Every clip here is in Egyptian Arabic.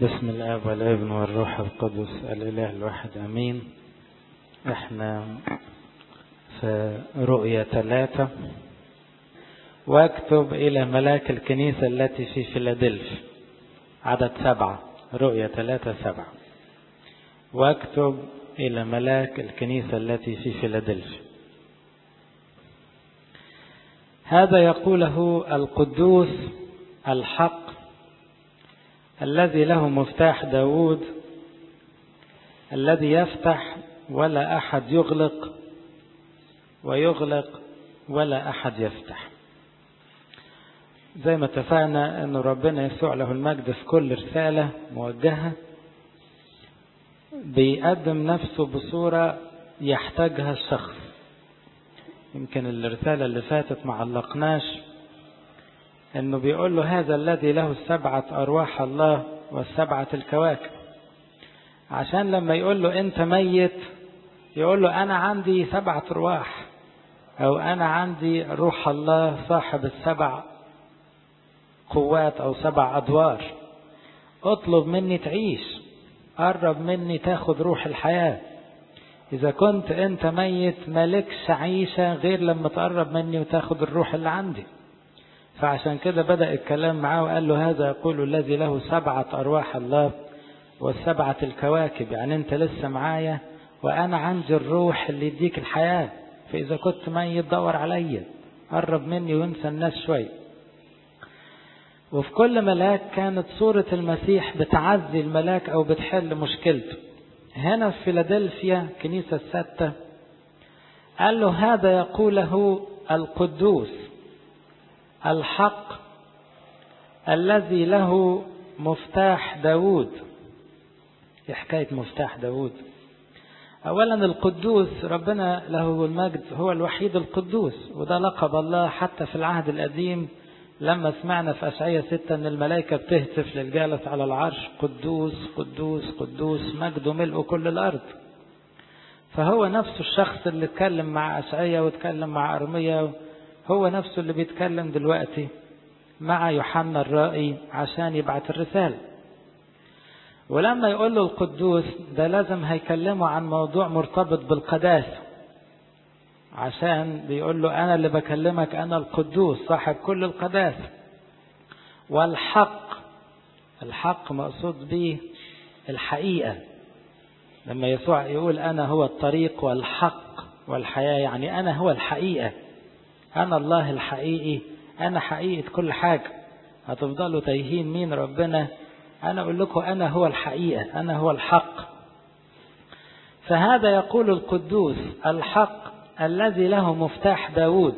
بسم الاب والابن والروح القدس الاله الواحد امين احنا في رؤية ثلاثة واكتب الى ملاك الكنيسة التي في فيلادلفيا عدد سبعة رؤية ثلاثة سبعة واكتب الى ملاك الكنيسة التي في فيلادلفيا هذا يقوله القدوس الحق الذي له مفتاح داود الذي يفتح ولا أحد يغلق ويغلق ولا أحد يفتح زي ما اتفقنا أن ربنا يسوع له المجد في كل رسالة موجهة بيقدم نفسه بصورة يحتاجها الشخص يمكن الرسالة اللي فاتت ما علقناش انه بيقول له هذا الذي له السبعة ارواح الله والسبعة الكواكب عشان لما يقول له انت ميت يقول له انا عندي سبعة ارواح او انا عندي روح الله صاحب السبع قوات او سبع ادوار اطلب مني تعيش قرب مني تاخد روح الحياة اذا كنت انت ميت مالكش عيشة غير لما تقرب مني وتاخد الروح اللي عندي فعشان كده بدأ الكلام معاه وقال له هذا يقول الذي له سبعة أرواح الله والسبعة الكواكب يعني أنت لسه معايا وأنا عندي الروح اللي يديك الحياة فإذا كنت ميت دور عليا قرب مني وانسى الناس شوي وفي كل ملاك كانت صورة المسيح بتعزي الملاك أو بتحل مشكلته هنا في فيلادلفيا كنيسة الستة قال له هذا يقوله القدوس الحق الذي له مفتاح داود حكاية مفتاح داود أولا القدوس ربنا له المجد هو الوحيد القدوس وده لقب الله حتى في العهد القديم لما سمعنا في أشعية ستة أن الملائكة بتهتف للجالس على العرش قدوس قدوس قدوس مجد ملء كل الأرض فهو نفسه الشخص اللي اتكلم مع أشعية واتكلم مع أرمية هو نفسه اللي بيتكلم دلوقتي مع يوحنا الرائي عشان يبعت الرسالة ولما يقول له القدوس ده لازم هيكلمه عن موضوع مرتبط بالقداسة عشان بيقول له أنا اللي بكلمك أنا القدوس صاحب كل القداسة والحق الحق مقصود به الحقيقة لما يسوع يقول أنا هو الطريق والحق والحياة يعني أنا هو الحقيقة أنا الله الحقيقي أنا حقيقة كل حاجة هتفضلوا تايهين مين ربنا أنا أقول لكم أنا هو الحقيقة أنا هو الحق فهذا يقول القدوس الحق الذي له مفتاح داود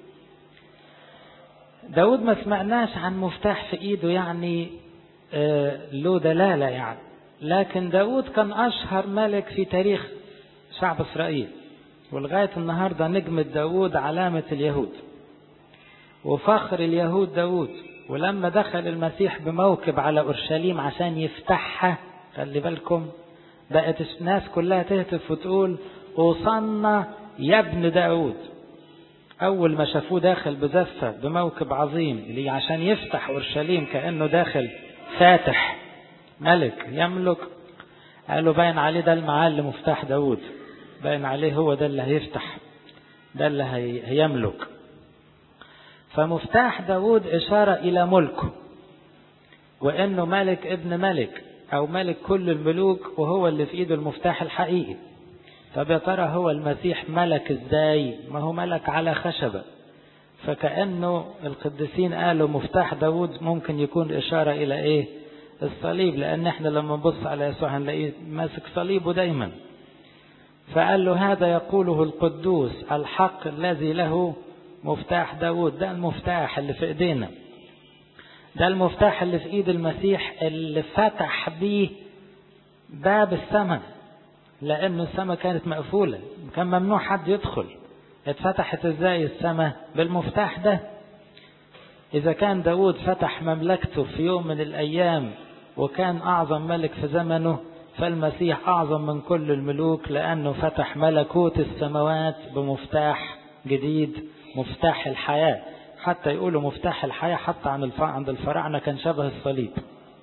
داود ما سمعناش عن مفتاح في إيده يعني آه له دلالة يعني لكن داود كان أشهر ملك في تاريخ شعب إسرائيل ولغاية النهاردة نجمة داود علامة اليهود وفخر اليهود داود ولما دخل المسيح بموكب على أورشليم عشان يفتحها خلي بالكم بقت الناس كلها تهتف وتقول أوصلنا يا ابن داود أول ما شافوه داخل بزفة بموكب عظيم اللي عشان يفتح أورشليم كأنه داخل فاتح ملك يملك قالوا باين عليه ده المعلم مفتاح داود باين عليه هو ده اللي هيفتح ده اللي هيملك فمفتاح داود إشارة إلى ملكه وإنه ملك ابن ملك أو ملك كل الملوك وهو اللي في إيده المفتاح الحقيقي طب يا ترى هو المسيح ملك إزاي ما هو ملك على خشبة فكأنه القديسين قالوا مفتاح داود ممكن يكون إشارة إلى إيه الصليب لأن احنا لما نبص على يسوع هنلاقيه ماسك صليبه دايما فقال له هذا يقوله القدوس الحق الذي له مفتاح داود ده المفتاح اللي في ايدينا ده المفتاح اللي في ايد المسيح اللي فتح بيه باب السماء لأن السماء كانت مقفولة كان ممنوع حد يدخل اتفتحت ازاي السماء بالمفتاح ده إذا كان داود فتح مملكته في يوم من الأيام وكان أعظم ملك في زمنه فالمسيح أعظم من كل الملوك لأنه فتح ملكوت السماوات بمفتاح جديد مفتاح الحياة حتى يقولوا مفتاح الحياة حتى عن عند الفراعنة كان شبه الصليب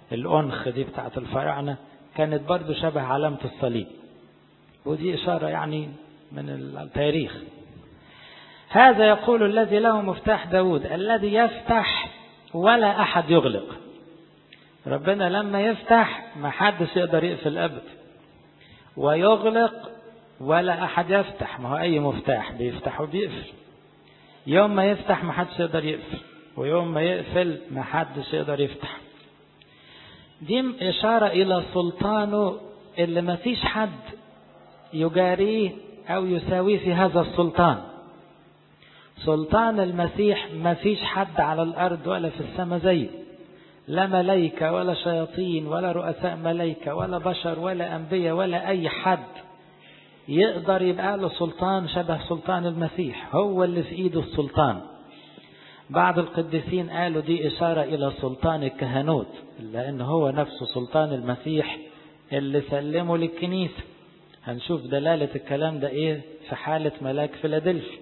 الأنخ دي بتاعت الفراعنة كانت برضو شبه علامة الصليب ودي إشارة يعني من التاريخ هذا يقول الذي له مفتاح داود الذي يفتح ولا أحد يغلق ربنا لما يفتح ما حدش يقدر يقفل أبدا ويغلق ولا أحد يفتح ما هو أي مفتاح بيفتح وبيقفل يوم ما يفتح ما حدش يقدر يقفل ويوم ما يقفل ما حدش يقدر يفتح دي إشارة إلى سلطانه اللي ما فيش حد يجاريه أو يساويه في هذا السلطان سلطان المسيح ما فيش حد على الأرض ولا في السماء زيه لا ملائكة ولا شياطين ولا رؤساء ملائكة ولا بشر ولا أنبياء ولا أي حد يقدر يبقى له سلطان شبه سلطان المسيح هو اللي في ايده السلطان بعض القديسين قالوا دي إشارة إلى سلطان الكهنوت لأن هو نفسه سلطان المسيح اللي سلمه للكنيسة هنشوف دلالة الكلام ده إيه في حالة ملاك فيلادلفي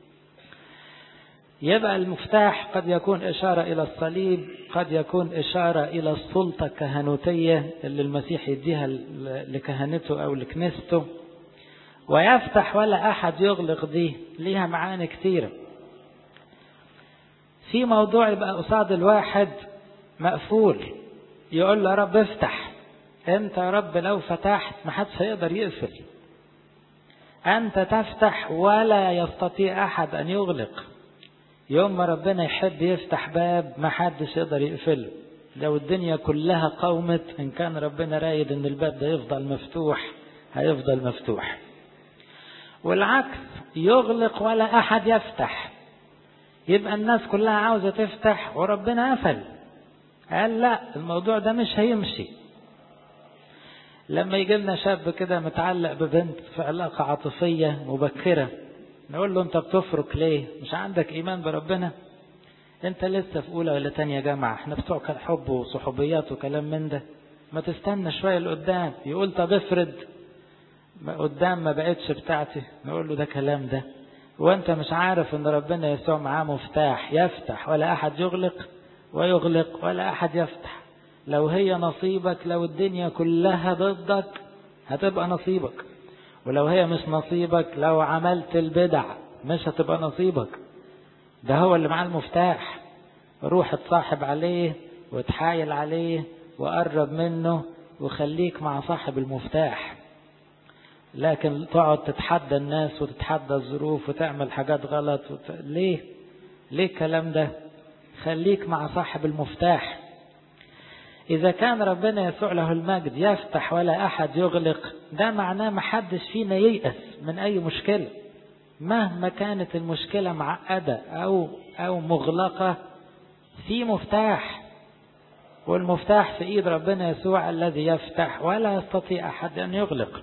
يبقى المفتاح قد يكون إشارة إلى الصليب قد يكون إشارة إلى السلطة الكهنوتية اللي المسيح يديها لكهنته أو لكنيسته ويفتح ولا أحد يغلق دي ليها معاني كثيرة في موضوع يبقى قصاد الواحد مقفول يقول له يا رب افتح انت يا رب لو فتحت ما حدش هيقدر يقفل انت تفتح ولا يستطيع احد ان يغلق يوم ما ربنا يحب يفتح باب ما حدش يقدر يقفله لو الدنيا كلها قومت ان كان ربنا رايد ان الباب ده يفضل مفتوح هيفضل مفتوح والعكس يغلق ولا احد يفتح يبقى الناس كلها عاوزة تفتح وربنا قفل قال لا الموضوع ده مش هيمشي لما يجي لنا شاب كده متعلق ببنت في علاقة عاطفية مبكرة نقول له انت بتفرك ليه مش عندك ايمان بربنا انت لسه في اولى ولا تانية جامعة احنا بتوع حب وصحوبيات وكلام من ده ما تستنى شوية لقدام يقول طب افرض قدام ما بقتش بتاعتي نقول له ده كلام ده وانت مش عارف ان ربنا يسوع معاه مفتاح يفتح ولا احد يغلق ويغلق ولا احد يفتح لو هي نصيبك لو الدنيا كلها ضدك هتبقى نصيبك ولو هي مش نصيبك لو عملت البدع مش هتبقى نصيبك ده هو اللي معاه المفتاح روح اتصاحب عليه وتحايل عليه وقرب منه وخليك مع صاحب المفتاح لكن تقعد تتحدى الناس وتتحدى الظروف وتعمل حاجات غلط وت... ليه ليه الكلام ده خليك مع صاحب المفتاح إذا كان ربنا يسوع له المجد يفتح ولا أحد يغلق ده معناه محدش فينا ييأس من أي مشكلة مهما كانت المشكلة معقدة أو أو مغلقة في مفتاح والمفتاح في إيد ربنا يسوع الذي يفتح ولا يستطيع أحد أن يغلق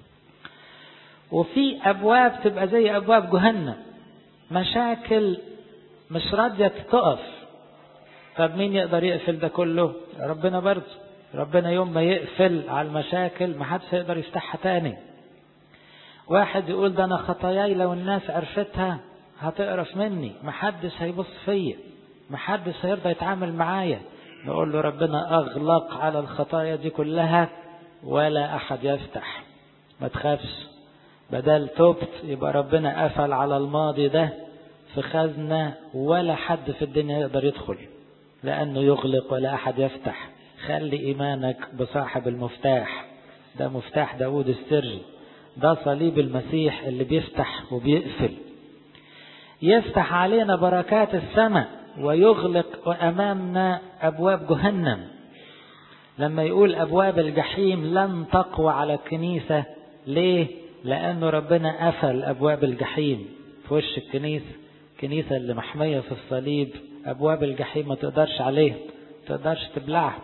وفي أبواب تبقى زي أبواب جهنم مشاكل مش راضية تقف طب مين يقدر يقفل ده كله ربنا برضه ربنا يوم ما يقفل على المشاكل ما حدش يقدر يفتحها تاني واحد يقول ده انا خطاياي لو الناس عرفتها هتقرف مني ما حدش هيبص فيا ما حدش هيرضى يتعامل معايا نقول له ربنا اغلق على الخطايا دي كلها ولا احد يفتح ما تخافش بدل تبت يبقى ربنا قفل على الماضي ده في خزنة ولا حد في الدنيا يقدر يدخل لأنه يغلق ولا أحد يفتح خلي إيمانك بصاحب المفتاح ده مفتاح داود السري ده صليب المسيح اللي بيفتح وبيقفل يفتح علينا بركات السماء ويغلق أمامنا أبواب جهنم لما يقول أبواب الجحيم لن تقوى على الكنيسة ليه؟ لأنه ربنا قفل أبواب الجحيم في وش الكنيسة الكنيسة اللي محمية في الصليب أبواب الجحيم ما تقدرش عليها ما تقدرش تبلعها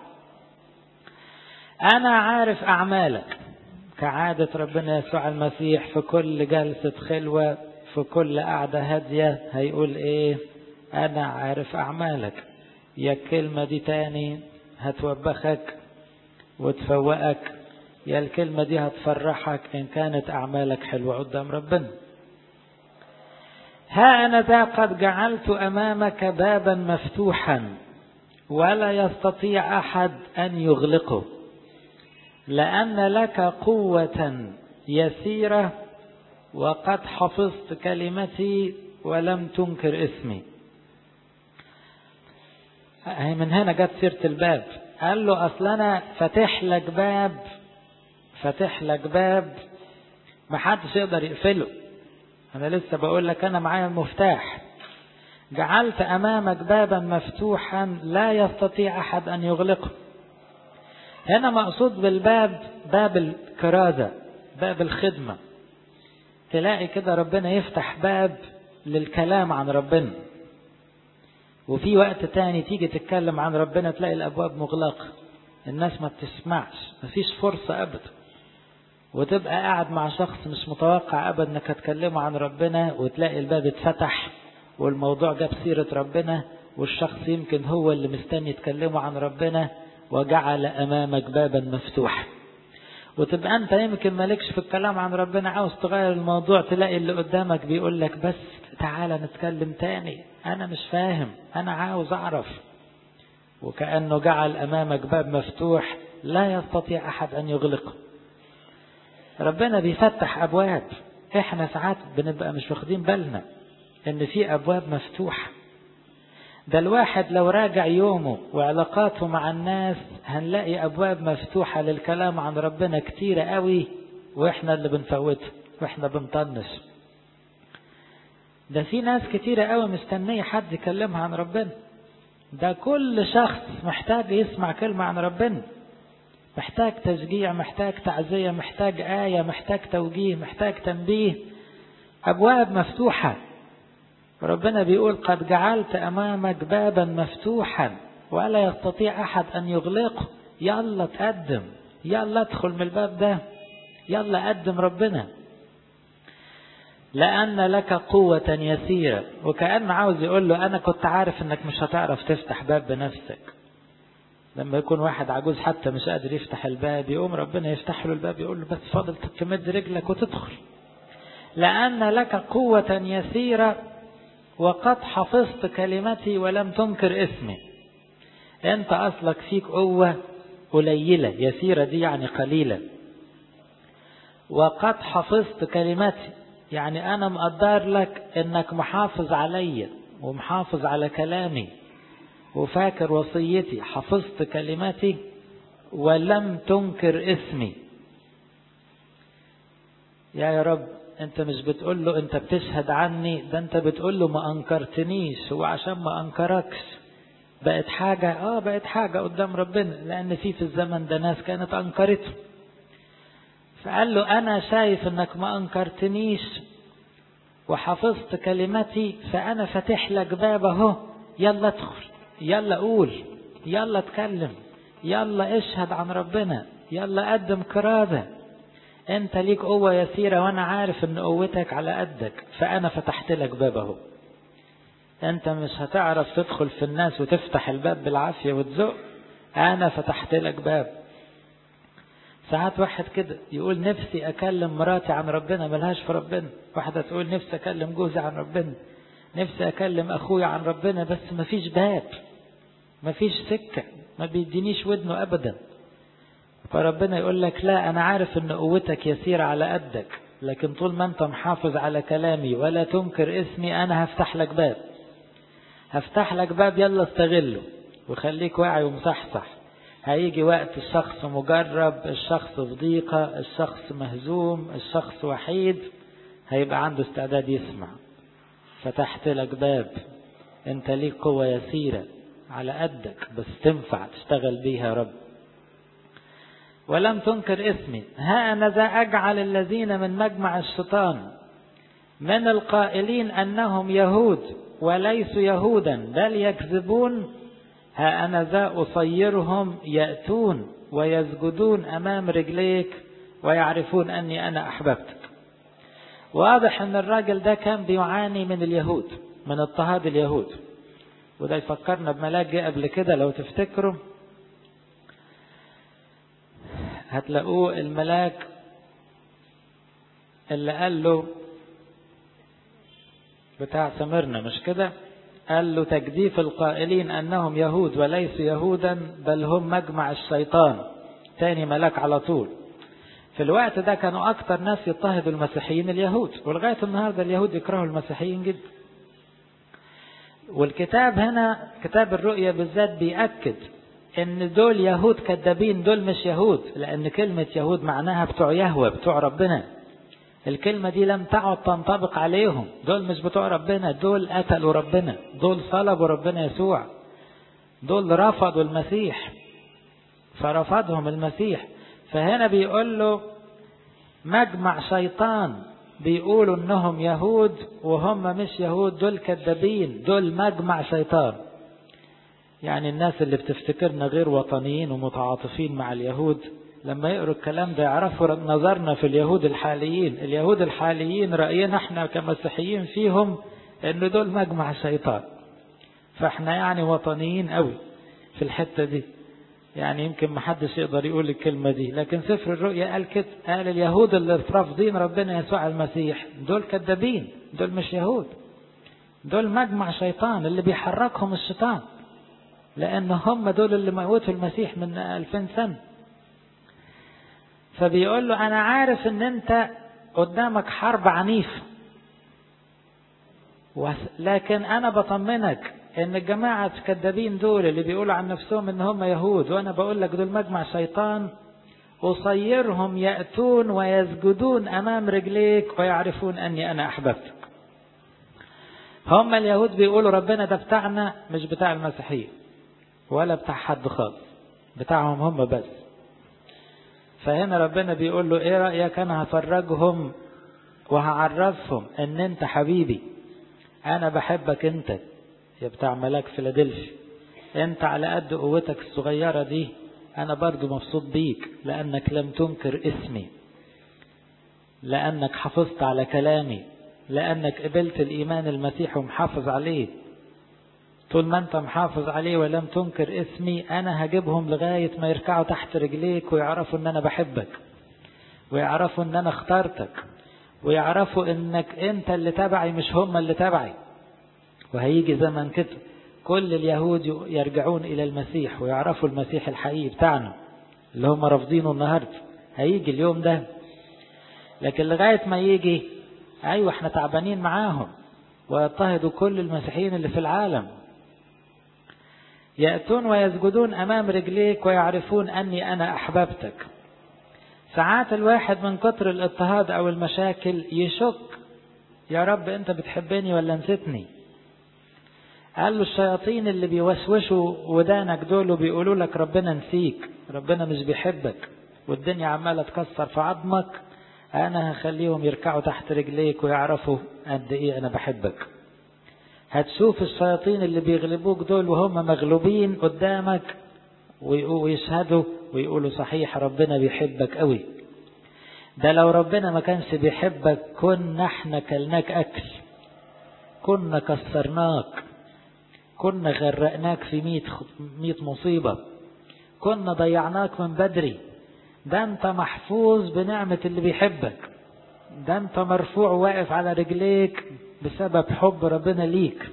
أنا عارف أعمالك كعادة ربنا يسوع المسيح في كل جلسة خلوة في كل قعدة هادية هيقول إيه أنا عارف أعمالك يا الكلمة دي تاني هتوبخك وتفوقك يا الكلمة دي هتفرحك إن كانت أعمالك حلوة قدام ربنا ها أنا ذا قد جعلت أمامك بابا مفتوحا ولا يستطيع أحد أن يغلقه لأن لك قوة يسيرة وقد حفظت كلمتي ولم تنكر اسمي من هنا جت سيرة الباب قال له أصل أنا فاتح لك باب فاتح لك باب محدش يقدر يقفله أنا لسه بقول لك أنا معايا المفتاح جعلت أمامك بابا مفتوحا لا يستطيع أحد أن يغلقه هنا مقصود بالباب باب الكرازة باب الخدمة تلاقي كده ربنا يفتح باب للكلام عن ربنا وفي وقت تاني تيجي تتكلم عن ربنا تلاقي الأبواب مغلقة الناس ما بتسمعش مفيش فرصة أبدا وتبقى قاعد مع شخص مش متوقع أبدا أنك تكلمه عن ربنا وتلاقي الباب اتفتح والموضوع جاب سيرة ربنا والشخص يمكن هو اللي مستني يتكلمه عن ربنا وجعل أمامك بابا مفتوحا وتبقى أنت يمكن مالكش في الكلام عن ربنا عاوز تغير الموضوع تلاقي اللي قدامك بيقول لك بس تعالى نتكلم تاني أنا مش فاهم أنا عاوز أعرف وكأنه جعل أمامك باب مفتوح لا يستطيع أحد أن يغلقه ربنا بيفتح أبواب إحنا ساعات بنبقى مش واخدين بالنا إن في أبواب مفتوحة ده الواحد لو راجع يومه وعلاقاته مع الناس هنلاقي أبواب مفتوحة للكلام عن ربنا كتيرة قوي وإحنا اللي بنفوته وإحنا بنطنش ده في ناس كتيرة قوي مستنية حد يكلمها عن ربنا ده كل شخص محتاج يسمع كلمة عن ربنا محتاج تشجيع محتاج تعزية محتاج آية محتاج توجيه محتاج تنبيه أبواب مفتوحة ربنا بيقول قد جعلت أمامك بابا مفتوحا ولا يستطيع أحد أن يغلقه يلا تقدم يلا ادخل من الباب ده يلا قدم ربنا لأن لك قوة يسيرة وكأن عاوز يقول له أنا كنت عارف أنك مش هتعرف تفتح باب بنفسك لما يكون واحد عجوز حتى مش قادر يفتح الباب يقوم ربنا يفتح له الباب يقول له بس فاضل تمد رجلك وتدخل لأن لك قوة يسيرة وقد حفظت كلمتي ولم تنكر اسمي انت اصلك فيك قوة قليلة يسيرة دي يعني قليلة وقد حفظت كلمتي يعني انا مقدر لك انك محافظ عليا ومحافظ على كلامي وفاكر وصيتي حفظت كلمتي ولم تنكر اسمي يا يا رب انت مش بتقول له انت بتشهد عني ده انت بتقول له ما انكرتنيش هو عشان ما انكركش بقت حاجة اه بقت حاجة قدام ربنا لان في في الزمن ده ناس كانت انكرته فقال له انا شايف انك ما انكرتنيش وحفظت كلمتي فانا فاتح لك باب اهو يلا ادخل يلا قول يلا اتكلم يلا اشهد عن ربنا يلا قدم كرازة انت ليك قوة يسيرة وانا عارف ان قوتك على قدك فانا فتحت لك باب اهو انت مش هتعرف تدخل في الناس وتفتح الباب بالعافية وتزق انا فتحت لك باب ساعات واحد كده يقول نفسي اكلم مراتي عن ربنا ملهاش في ربنا واحدة تقول نفسي اكلم جوزي عن ربنا نفسي اكلم اخويا عن ربنا بس مفيش باب مفيش سكة ما بيدينيش ودنه ابدا فربنا يقول لك لا انا عارف ان قوتك يسيرة على قدك لكن طول ما انت محافظ على كلامي ولا تنكر اسمي انا هفتح لك باب هفتح لك باب يلا استغله وخليك واعي ومصحصح هيجي وقت الشخص مجرب الشخص في ضيقة الشخص مهزوم الشخص وحيد هيبقى عنده استعداد يسمع فتحت لك باب انت ليك قوة يسيرة على قدك بس تنفع تشتغل بيها يا رب ولم تنكر اسمي ها أنا ذا أجعل الذين من مجمع الشيطان من القائلين أنهم يهود وليسوا يهودا بل يكذبون ها أنا ذا أصيرهم يأتون ويسجدون أمام رجليك ويعرفون أني أنا أحببتك واضح أن الراجل ده كان بيعاني من اليهود من اضطهاد اليهود وده يفكرنا بملاك جه قبل كده لو تفتكروا هتلاقوه الملاك اللي قال له بتاع سمرنا مش كده قال له تجديف القائلين أنهم يهود وليسوا يهودا بل هم مجمع الشيطان تاني ملاك على طول في الوقت ده كانوا أكتر ناس يضطهدوا المسيحيين اليهود ولغاية النهاردة اليهود يكرهوا المسيحيين جدا والكتاب هنا كتاب الرؤيا بالذات بيأكد ان دول يهود كذابين دول مش يهود لان كلمة يهود معناها بتوع يهوى بتوع ربنا الكلمة دي لم تعد تنطبق عليهم دول مش بتوع ربنا دول قتلوا ربنا دول صلبوا ربنا يسوع دول رفضوا المسيح فرفضهم المسيح فهنا بيقول له مجمع شيطان بيقولوا انهم يهود وهم مش يهود دول كذابين دول مجمع شيطان يعني الناس اللي بتفتكرنا غير وطنيين ومتعاطفين مع اليهود لما يقروا الكلام ده يعرفوا نظرنا في اليهود الحاليين اليهود الحاليين رأينا احنا كمسيحيين فيهم ان دول مجمع شيطان فاحنا يعني وطنيين قوي في الحتة دي يعني يمكن ما حدش يقدر يقول الكلمة دي لكن سفر الرؤيا قال كده قال اليهود اللي رافضين ربنا يسوع المسيح دول كذابين دول مش يهود دول مجمع شيطان اللي بيحركهم الشيطان لأن هم دول اللي موتوا المسيح من ألفين سنة فبيقول له أنا عارف إن أنت قدامك حرب عنيفة لكن أنا بطمنك إن الجماعة الكذابين دول اللي بيقولوا عن نفسهم إن هم يهود وأنا بقول لك دول مجمع شيطان أصيرهم يأتون ويسجدون أمام رجليك ويعرفون أني أنا أحببتك هم اليهود بيقولوا ربنا ده بتاعنا مش بتاع المسيحية ولا بتاع حد خالص بتاعهم هم بس فهنا ربنا بيقول له ايه رأيك انا هفرجهم وهعرفهم ان انت حبيبي انا بحبك انت يا بتاع ملاك فيلادلفيا انت على قد قوتك الصغيرة دي انا برضو مبسوط بيك لانك لم تنكر اسمي لانك حافظت على كلامي لانك قبلت الايمان المسيح ومحافظ عليه طول ما انت محافظ عليه ولم تنكر اسمي انا هجيبهم لغاية ما يركعوا تحت رجليك ويعرفوا ان انا بحبك ويعرفوا ان انا اخترتك ويعرفوا انك انت اللي تبعي مش هم اللي تبعي وهيجي زمن كده كل اليهود يرجعون الى المسيح ويعرفوا المسيح الحقيقي بتاعنا اللي هم رافضينه النهارده هيجي اليوم ده لكن لغاية ما يجي ايوه احنا تعبانين معاهم ويضطهدوا كل المسيحيين اللي في العالم يأتون ويسجدون أمام رجليك ويعرفون أني أنا أحببتك ساعات الواحد من كتر الاضطهاد أو المشاكل يشك يا رب أنت بتحبني ولا نسيتني قال له الشياطين اللي بيوسوسوا ودانك دول وبيقولوا لك ربنا نسيك ربنا مش بيحبك والدنيا عمالة تكسر في عظمك أنا هخليهم يركعوا تحت رجليك ويعرفوا قد إيه أنا بحبك هتشوف الشياطين اللي بيغلبوك دول وهم مغلوبين قدامك ويشهدوا ويقولوا صحيح ربنا بيحبك قوي ده لو ربنا ما كانش بيحبك كنا احنا كلناك اكل كنا كسرناك كنا غرقناك في ميت ميت مصيبة كنا ضيعناك من بدري ده انت محفوظ بنعمة اللي بيحبك ده انت مرفوع واقف على رجليك بسبب حب ربنا ليك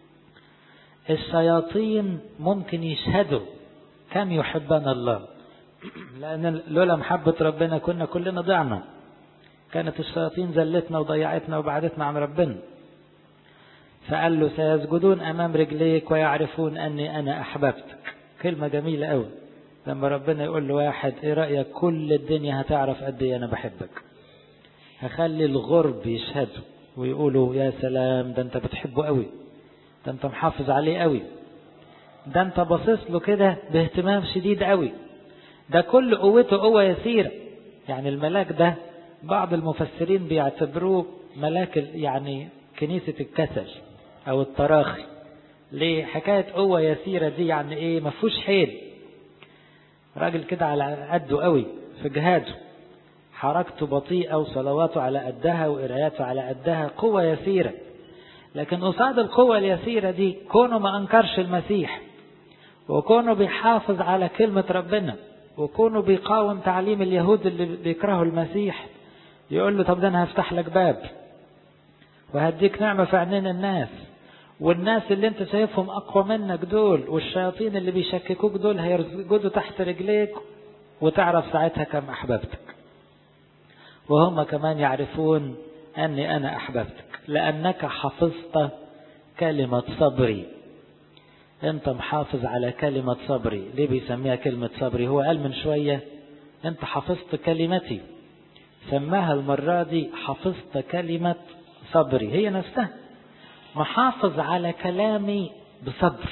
الشياطين ممكن يشهدوا كم يحبنا الله لأن لولا محبة ربنا كنا كلنا ضعنا كانت الشياطين زلتنا وضيعتنا وبعدتنا عن ربنا فقال له سيسجدون أمام رجليك ويعرفون أني أنا أحببتك كلمة جميلة أوي لما ربنا يقول لواحد ايه رأيك كل الدنيا هتعرف قد ايه انا بحبك هخلي الغرب يشهدوا ويقولوا يا سلام ده انت بتحبه قوي ده انت محافظ عليه قوي ده انت باصص له كده باهتمام شديد قوي ده كل قوته قوة يسيرة يعني الملاك ده بعض المفسرين بيعتبروه ملاك يعني كنيسة الكسل او التراخي ليه حكاية قوة يسيرة دي يعني ايه مفهوش حيل راجل كده على قده قوي في جهاده حركته بطيئة وصلواته على قدها وقراياته على قدها قوة يسيرة لكن قصاد القوة اليسيرة دي كونه ما أنكرش المسيح وكونه بيحافظ على كلمة ربنا وكونه بيقاوم تعليم اليهود اللي بيكرهوا المسيح يقول له طب ده أنا هفتح لك باب وهديك نعمة في عينين الناس والناس اللي انت شايفهم اقوى منك دول والشياطين اللي بيشككوك دول هيرجدوا تحت رجليك وتعرف ساعتها كم احببتك وهم كمان يعرفون اني انا احببتك لانك حفظت كلمة صبري انت محافظ على كلمة صبري ليه بيسميها كلمة صبري هو قال من شوية انت حفظت كلمتي سماها المرة دي حفظت كلمة صبري هي نفسها محافظ على كلامي بصبر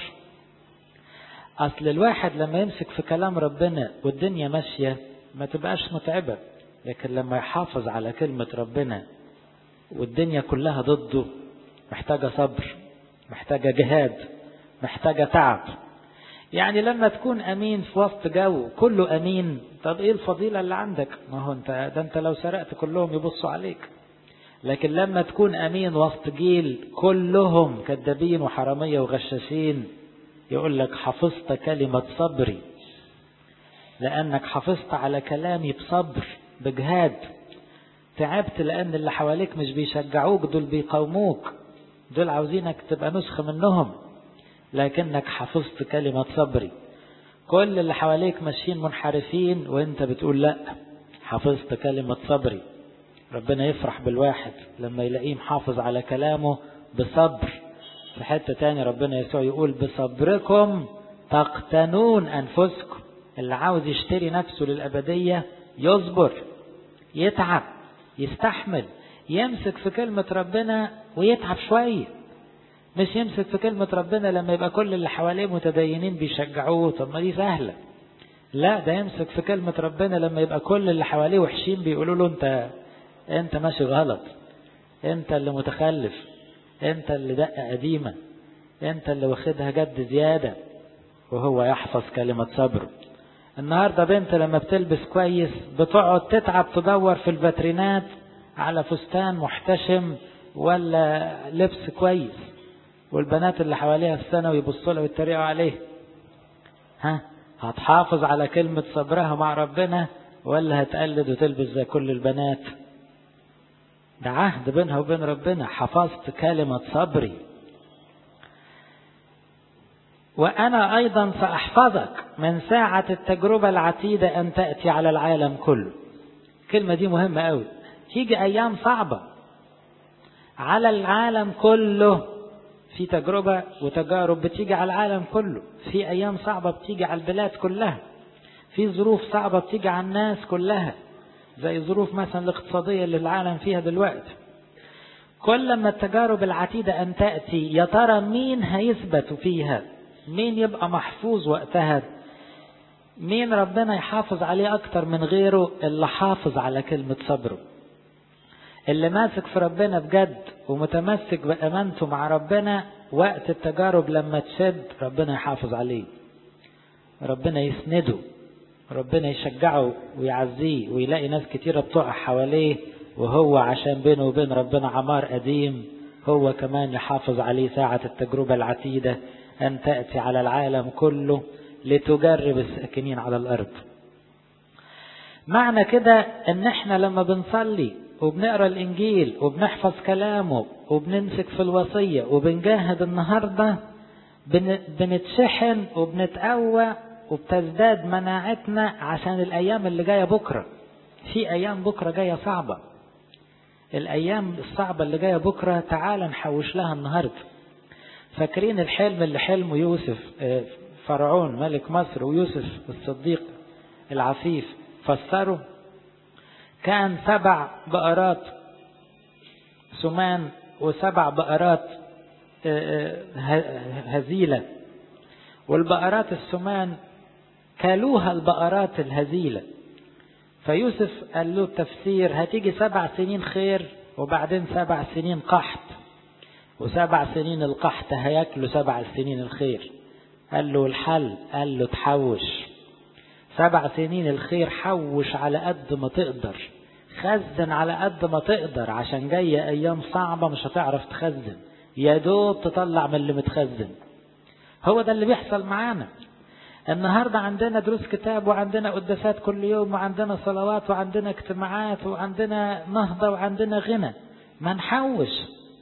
أصل الواحد لما يمسك في كلام ربنا والدنيا ماشية ما تبقاش متعبة لكن لما يحافظ على كلمة ربنا والدنيا كلها ضده محتاجة صبر محتاجة جهاد محتاجة تعب يعني لما تكون أمين في وسط جو كله أمين طب إيه الفضيلة اللي عندك ما هو أنت ده أنت لو سرقت كلهم يبصوا عليك لكن لما تكون أمين وسط جيل كلهم كذابين وحرامية وغشاشين يقول لك حفظت كلمة صبري لأنك حفظت على كلامي بصبر بجهاد تعبت لأن اللي حواليك مش بيشجعوك دول بيقاوموك دول عاوزينك تبقى نسخة منهم لكنك حفظت كلمة صبري كل اللي حواليك ماشيين منحرفين وانت بتقول لا حفظت كلمة صبري ربنا يفرح بالواحد لما يلاقيه محافظ على كلامه بصبر في حتة تاني ربنا يسوع يقول بصبركم تقتنون أنفسكم اللي عاوز يشتري نفسه للأبدية يصبر يتعب يستحمل يمسك في كلمة ربنا ويتعب شوية مش يمسك في كلمة ربنا لما يبقى كل اللي حواليه متدينين بيشجعوه طب ما دي سهلة لا ده يمسك في كلمة ربنا لما يبقى كل اللي حواليه وحشين بيقولوا له انت انت ماشي غلط انت اللي متخلف انت اللي دقة قديمة انت اللي واخدها جد زيادة وهو يحفظ كلمة صبره النهاردة بنت لما بتلبس كويس بتقعد تتعب تدور في الفاترينات على فستان محتشم ولا لبس كويس والبنات اللي حواليها في الثانوي يبصوا لها ويتريقوا عليه ها هتحافظ على كلمة صبرها مع ربنا ولا هتقلد وتلبس زي كل البنات ده عهد بينها وبين ربنا حفظت كلمة صبري وأنا أيضا سأحفظك من ساعة التجربة العتيدة أن تأتي على العالم كله الكلمة دي مهمة قوي تيجي أيام صعبة على العالم كله في تجربة وتجارب بتيجي على العالم كله في أيام صعبة بتيجي على البلاد كلها في ظروف صعبة بتيجي على الناس كلها زي ظروف مثلا الاقتصادية اللي العالم فيها دلوقتي كل ما التجارب العتيدة أن تأتي يا ترى مين هيثبت فيها مين يبقى محفوظ وقتها مين ربنا يحافظ عليه أكتر من غيره اللي حافظ على كلمة صبره اللي ماسك في ربنا بجد ومتمسك بأمانته مع ربنا وقت التجارب لما تشد ربنا يحافظ عليه ربنا يسنده ربنا يشجعه ويعزيه ويلاقي ناس كتيرة بتقع حواليه وهو عشان بينه وبين ربنا عمار قديم هو كمان يحافظ عليه ساعة التجربة العتيدة أن تأتي على العالم كله لتجرب الساكنين على الأرض معنى كده ان احنا لما بنصلي وبنقرا الانجيل وبنحفظ كلامه وبنمسك في الوصيه وبنجاهد النهارده بنتشحن وبنتقوى وبتزداد مناعتنا عشان الايام اللي جايه بكره في ايام بكره جايه صعبه الايام الصعبه اللي جايه بكره تعال نحوش لها النهارده فاكرين الحلم اللي حلمه يوسف فرعون ملك مصر ويوسف الصديق العفيف فسروا كان سبع بقرات سمان وسبع بقرات هزيلة والبقرات السمان كالوها البقرات الهزيلة فيوسف قال له التفسير هتيجي سبع سنين خير وبعدين سبع سنين قحط وسبع سنين القحط هياكلوا سبع سنين الخير قال له الحل قال له تحوش سبع سنين الخير حوش على قد ما تقدر خزن على قد ما تقدر عشان جاية أيام صعبة مش هتعرف تخزن يا دوب تطلع من اللي متخزن هو ده اللي بيحصل معانا النهاردة عندنا دروس كتاب وعندنا قداسات كل يوم وعندنا صلوات وعندنا اجتماعات وعندنا نهضة وعندنا غنى ما نحوش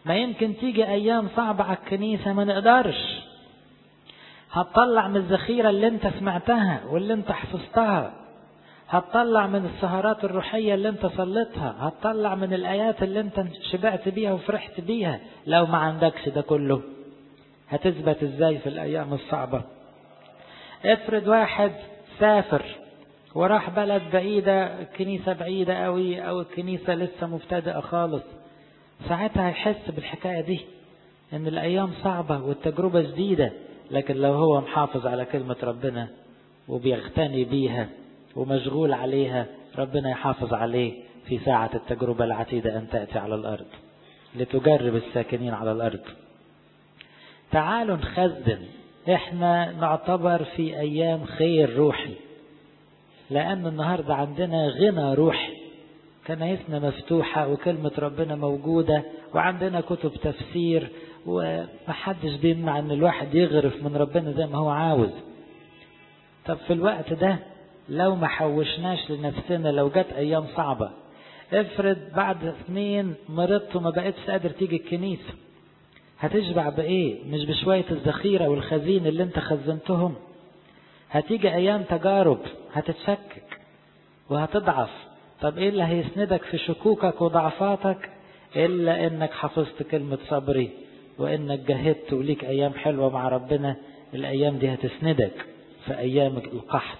ما يمكن تيجي أيام صعبة على الكنيسة ما نقدرش هتطلع من الذخيرة اللي انت سمعتها واللي انت حفظتها هتطلع من السهرات الروحية اللي انت صليتها هتطلع من الآيات اللي انت شبعت بيها وفرحت بيها لو ما عندكش ده كله هتثبت ازاي في الأيام الصعبة افرض واحد سافر وراح بلد بعيدة كنيسة بعيدة قوي أو الكنيسة لسه مبتدئة خالص ساعتها هيحس بالحكاية دي إن الأيام صعبة والتجربة جديدة لكن لو هو محافظ على كلمة ربنا وبيغتني بيها ومشغول عليها ربنا يحافظ عليه في ساعة التجربة العتيدة أن تأتي على الأرض لتجرب الساكنين على الأرض تعالوا نخزن احنا نعتبر في أيام خير روحي لأن النهاردة عندنا غنى روحي كنايسنا مفتوحة وكلمة ربنا موجودة وعندنا كتب تفسير ومحدش بيمنع ان الواحد يغرف من ربنا زي ما هو عاوز طب في الوقت ده لو ما حوشناش لنفسنا لو جت ايام صعبة افرض بعد سنين مرضت وما بقتش قادر تيجي الكنيسة هتشبع بايه مش بشوية الذخيرة والخزين اللي انت خزنتهم هتيجي ايام تجارب هتتشكك وهتضعف طب ايه اللي هيسندك في شكوكك وضعفاتك الا انك حفظت كلمة صبري وانك جهدت وليك ايام حلوة مع ربنا الايام دي هتسندك في ايام القحط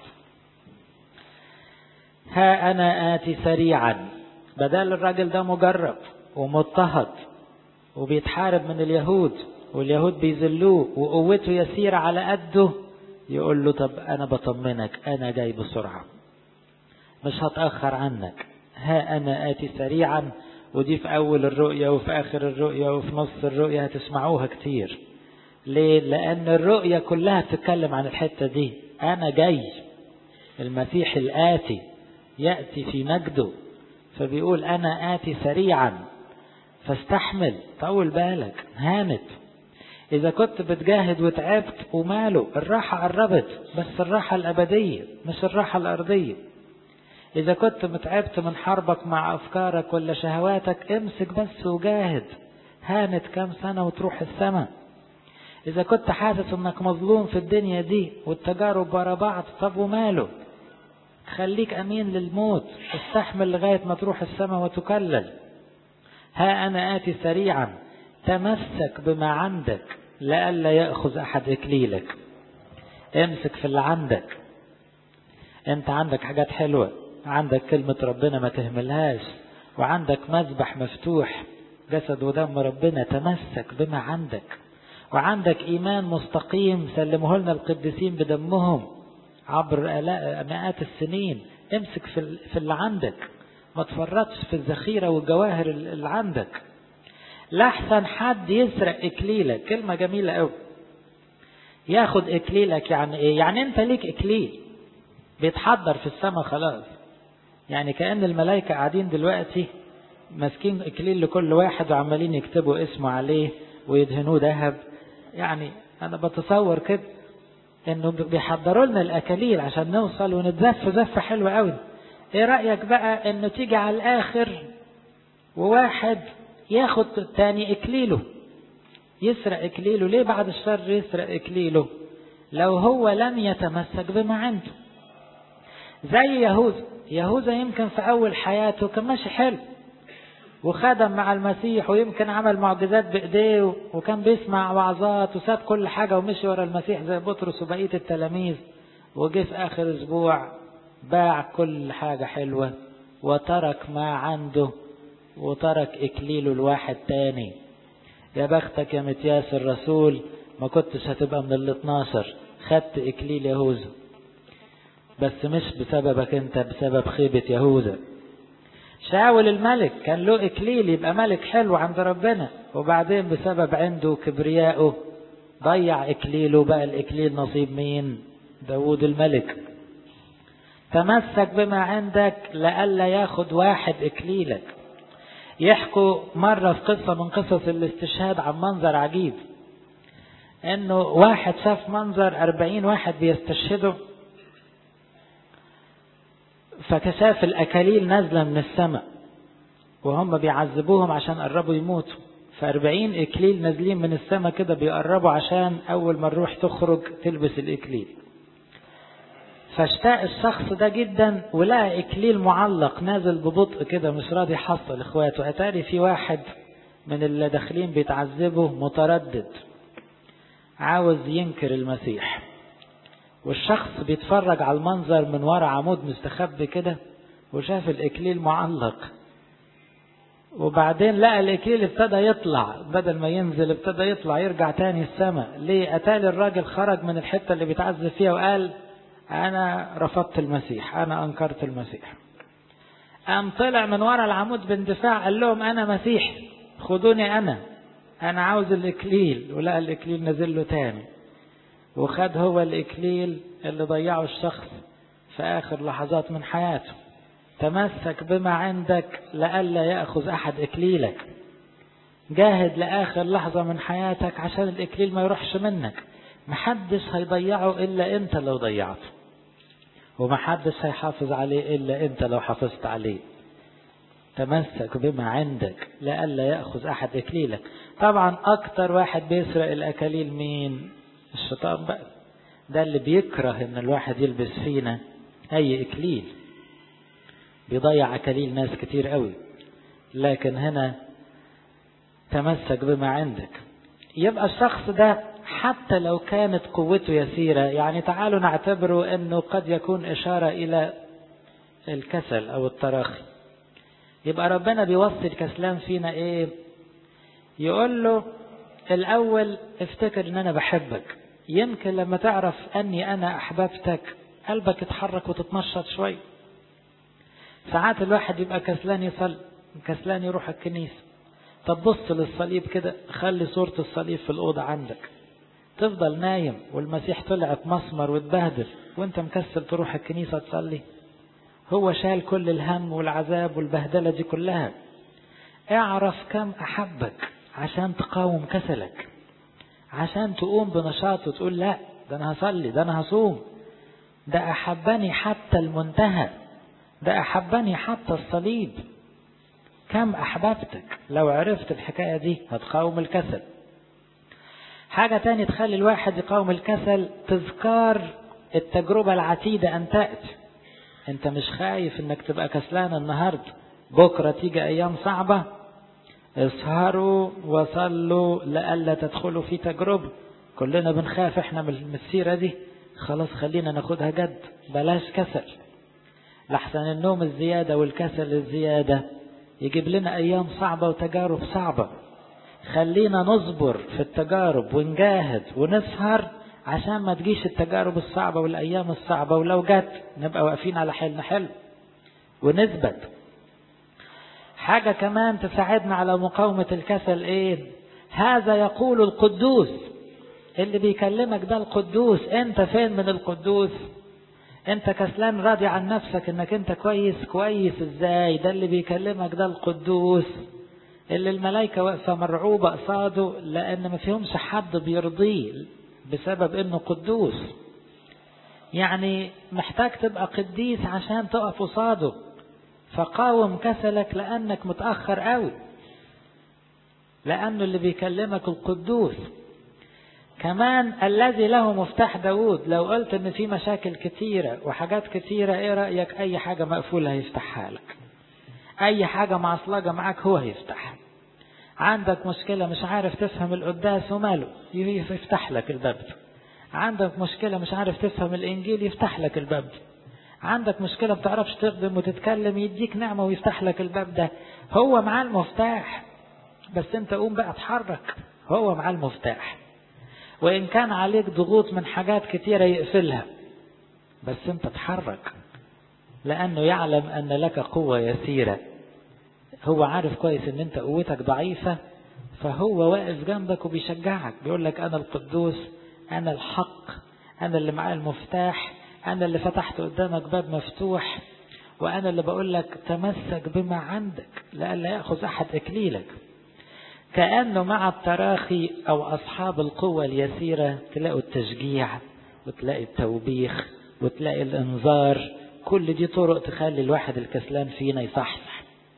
ها انا اتي سريعا بدل الراجل ده مجرب ومضطهد وبيتحارب من اليهود واليهود بيذلوه وقوته يسيرة على قده يقول له طب انا بطمنك انا جاي بسرعة مش هتأخر عنك ها انا اتي سريعا ودي في أول الرؤية وفي آخر الرؤية وفي نص الرؤية هتسمعوها كتير ليه؟ لأن الرؤية كلها بتتكلم عن الحتة دي أنا جاي المسيح الآتي يأتي في مجده فبيقول أنا آتي سريعا فاستحمل طول بالك هانت إذا كنت بتجاهد وتعبت وماله الراحة قربت بس الراحة الأبدية مش الراحة الأرضية إذا كنت متعبت من حربك مع أفكارك ولا شهواتك امسك بس وجاهد هانت كام سنة وتروح السماء إذا كنت حاسس إنك مظلوم في الدنيا دي والتجارب ورا بعض طب وماله خليك أمين للموت استحمل لغاية ما تروح السماء وتكلل ها أنا آتي سريعا تمسك بما عندك لئلا يأخذ أحد إكليلك امسك في اللي عندك انت عندك حاجات حلوة عندك كلمة ربنا ما تهملهاش وعندك مذبح مفتوح جسد ودم ربنا تمسك بما عندك وعندك إيمان مستقيم سلمه لنا القديسين بدمهم عبر مئات السنين امسك في اللي عندك ما تفرطش في الذخيرة والجواهر اللي عندك لحسن حد يسرق إكليلك كلمة جميلة قوي ياخد إكليلك يعني إيه يعني أنت ليك إكليل بيتحضر في السماء خلاص يعني كأن الملائكة قاعدين دلوقتي ماسكين إكليل لكل واحد وعمالين يكتبوا اسمه عليه ويدهنوه ذهب يعني أنا بتصور كده إنه بيحضروا لنا الأكاليل عشان نوصل ونتزف زفة حلوة قوي إيه رأيك بقى إنه تيجي على الآخر وواحد ياخد تاني إكليله يسرق إكليله ليه بعد الشر يسرق إكليله لو هو لم يتمسك بما عنده زي يهوذا يهوذا يمكن في أول حياته كان ماشي حلو وخدم مع المسيح ويمكن عمل معجزات بإيديه وكان بيسمع وعظات وساب كل حاجة ومشي ورا المسيح زي بطرس وبقية التلاميذ وجه في آخر أسبوع باع كل حاجة حلوة وترك ما عنده وترك إكليله لواحد تاني يا بختك يا متياس الرسول ما كنتش هتبقى من ال 12 خدت إكليل يهوذا بس مش بسببك انت بسبب خيبة يهوذا شاول الملك كان له إكليل يبقى ملك حلو عند ربنا وبعدين بسبب عنده كبريائه ضيع إكليله بقى الإكليل نصيب مين داود الملك تمسك بما عندك لئلا ياخد واحد إكليلك يحكوا مرة في قصة من قصص الاستشهاد عن منظر عجيب انه واحد شاف منظر أربعين واحد بيستشهدوا فكشاف الأكاليل نازلة من السماء وهم بيعذبوهم عشان قربوا يموتوا فأربعين إكليل نازلين من السماء كده بيقربوا عشان أول ما الروح تخرج تلبس الإكليل فاشتاق الشخص ده جدا ولقى إكليل معلق نازل ببطء كده مش راضي يحصل إخواته أتاري في واحد من اللي داخلين بيتعذبوا متردد عاوز ينكر المسيح والشخص بيتفرج على المنظر من ورا عمود مستخبي كده وشاف الإكليل معلق وبعدين لقى الإكليل ابتدى يطلع بدل ما ينزل ابتدى يطلع يرجع تاني السماء ليه أتالي الراجل خرج من الحتة اللي بيتعذب فيها وقال أنا رفضت المسيح أنا أنكرت المسيح قام طلع من ورا العمود باندفاع قال لهم أنا مسيحي خدوني أنا أنا عاوز الإكليل ولقى الإكليل نزل له تاني وخد هو الإكليل اللي ضيعه الشخص في آخر لحظات من حياته تمسك بما عندك لئلا يأخذ أحد إكليلك جاهد لآخر لحظة من حياتك عشان الإكليل ما يروحش منك محدش هيضيعه إلا أنت لو ضيعته ومحدش هيحافظ عليه إلا أنت لو حافظت عليه تمسك بما عندك لئلا يأخذ أحد إكليلك طبعا أكتر واحد بيسرق الأكاليل مين الشيطان بقى ده اللي بيكره ان الواحد يلبس فينا اي اكليل بيضيع اكاليل ناس كتير قوي لكن هنا تمسك بما عندك يبقى الشخص ده حتى لو كانت قوته يسيرة يعني تعالوا نعتبره انه قد يكون اشارة الى الكسل او التراخي يبقى ربنا بيوصي الكسلان فينا ايه يقول له الاول افتكر ان انا بحبك يمكن لما تعرف أني أنا أحببتك قلبك يتحرك وتتنشط شوي ساعات الواحد يبقى كسلان يصلي كسلان يروح الكنيسة طب بص للصليب كده خلي صورة الصليب في الأوضة عندك تفضل نايم والمسيح طلع مسمر واتبهدل وانت مكسل تروح الكنيسة تصلي هو شال كل الهم والعذاب والبهدلة دي كلها اعرف كم أحبك عشان تقاوم كسلك عشان تقوم بنشاط وتقول لا ده انا هصلي ده انا هصوم ده احبني حتى المنتهى ده احبني حتى الصليب كم احببتك لو عرفت الحكاية دي هتقاوم الكسل حاجة تانية تخلي الواحد يقاوم الكسل تذكار التجربة العتيدة ان تأتي انت مش خايف انك تبقى كسلان النهاردة بكرة تيجي ايام صعبة اسهروا وصلوا لئلا تدخلوا في تجربة كلنا بنخاف احنا من السيرة دي خلاص خلينا ناخدها جد بلاش كسل لحسن النوم الزيادة والكسل الزيادة يجيب لنا أيام صعبة وتجارب صعبة خلينا نصبر في التجارب ونجاهد ونسهر عشان ما تجيش التجارب الصعبة والأيام الصعبة ولو جت نبقى واقفين على حيلنا حلو ونثبت حاجة كمان تساعدنا على مقاومة الكسل ايه هذا يقول القدوس اللي بيكلمك ده القدوس انت فين من القدوس انت كسلان راضي عن نفسك انك انت كويس كويس ازاي ده اللي بيكلمك ده القدوس اللي الملائكة واقفة مرعوبة قصاده لان ما فيهمش حد بيرضيه بسبب انه قدوس يعني محتاج تبقى قديس عشان تقف قصاده فقاوم كسلك لأنك متأخر قوي لأنه اللي بيكلمك القدوس كمان الذي له مفتاح داود لو قلت ان في مشاكل كتيرة وحاجات كتيرة ايه رأيك اي حاجة مقفولة هيفتحها لك اي حاجة معصلجة معاك هو هيفتحها عندك مشكلة مش عارف تفهم القداس وماله يفتح لك الباب عندك مشكلة مش عارف تفهم الانجيل يفتح لك الباب عندك مشكلة ما بتعرفش تخدم وتتكلم يديك نعمة ويفتح لك الباب ده هو معاه المفتاح بس انت قوم بقى اتحرك هو معاه المفتاح وإن كان عليك ضغوط من حاجات كتيرة يقفلها بس انت اتحرك لأنه يعلم أن لك قوة يسيرة هو عارف كويس ان انت قوتك ضعيفة فهو واقف جنبك وبيشجعك بيقول لك أنا القدوس أنا الحق أنا اللي معايا المفتاح أنا اللي فتحت قدامك باب مفتوح وأنا اللي بقول لك تمسك بما عندك لألا يأخذ أحد إكليلك كأنه مع التراخي أو أصحاب القوة اليسيرة تلاقوا التشجيع وتلاقي التوبيخ وتلاقي الإنذار كل دي طرق تخلي الواحد الكسلان فينا يصحصح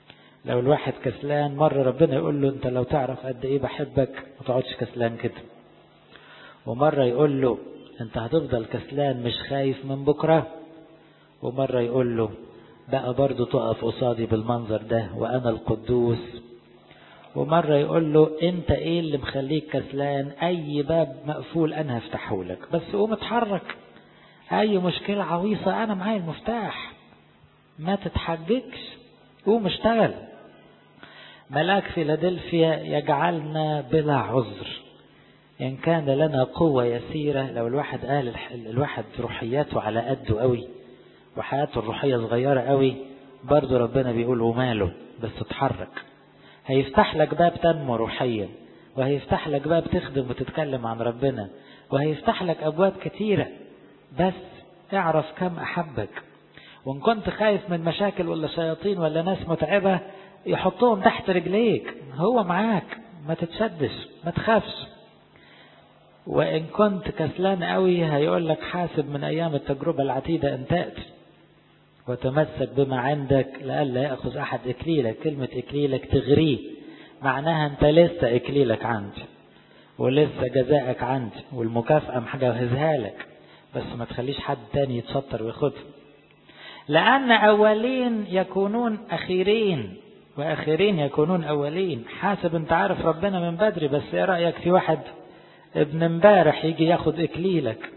لو الواحد كسلان مرة ربنا يقول له انت لو تعرف قد ايه بحبك ما تقعدش كسلان كده ومرة يقول له انت هتفضل كسلان مش خايف من بكرة ومرة يقول له بقى برضه تقف قصادي بالمنظر ده وانا القدوس ومرة يقول له انت ايه اللي مخليك كسلان اي باب مقفول انا هفتحه لك بس قوم اتحرك اي مشكلة عويصة انا معايا المفتاح ما تتحججش قوم اشتغل ملاك فيلادلفيا يجعلنا بلا عذر إن كان لنا قوة يسيرة لو الواحد قال الواحد روحياته على قده قوي وحياته الروحية صغيرة قوي برضه ربنا بيقول وماله بس اتحرك هيفتح لك باب تنمو روحيا وهيفتح لك باب تخدم وتتكلم عن ربنا وهيفتح لك أبواب كتيرة بس اعرف كم أحبك وإن كنت خايف من مشاكل ولا شياطين ولا ناس متعبة يحطهم تحت رجليك هو معاك ما تتشدش ما تخافش وإن كنت كسلان قوي هيقول لك حاسب من أيام التجربة العتيدة أن تأتي وتمسك بما عندك لئلا يأخذ أحد إكليلك كلمة إكليلك تغريه معناها أنت لسه إكليلك عندي ولسه جزائك عندي والمكافأة محجهزها لك بس ما تخليش حد تاني يتشطر وياخدها لأن أولين يكونون أخيرين وأخيرين يكونون أولين حاسب أنت عارف ربنا من بدري بس إيه رأيك في واحد ابن امبارح يجي ياخد إكليلك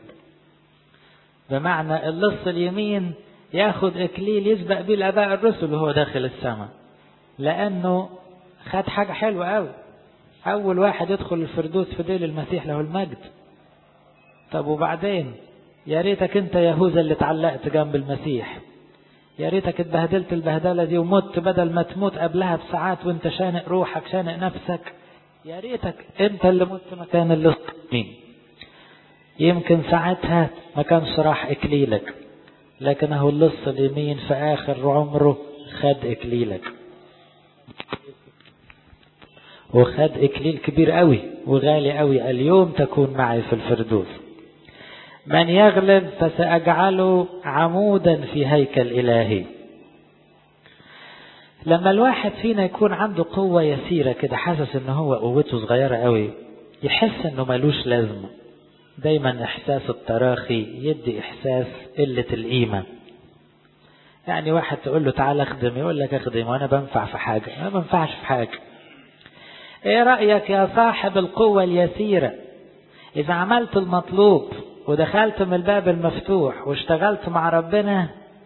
بمعنى اللص اليمين ياخد إكليل يسبق بيه الآباء الرسل وهو داخل السماء لأنه خد حاجة حلوة أوي أول واحد يدخل الفردوس في ديل المسيح له المجد طب وبعدين يا ريتك أنت يهوذا اللي اتعلقت جنب المسيح يا ريتك اتبهدلت البهدلة دي ومت بدل ما تموت قبلها بساعات وانت شانق روحك شانق نفسك يا ريتك انت اللي مت مكان اللص مين يمكن ساعتها ما كانش راح اكليلك لكن اهو اللص اليمين في اخر عمره خد اكليلك وخد اكليل كبير قوي وغالي قوي اليوم تكون معي في الفردوس من يغلب فسأجعله عمودا في هيكل إلهي لما الواحد فينا يكون عنده قوة يسيرة كده حاسس ان هو قوته صغيرة قوي يحس انه ملوش لازمة دايما احساس التراخي يدي احساس قلة القيمة يعني واحد تقول له تعال اخدم يقول لك اخدم وانا بنفع في حاجة انا ما بنفعش في حاجة ايه رأيك يا صاحب القوة اليسيرة اذا عملت المطلوب ودخلت من الباب المفتوح واشتغلت مع ربنا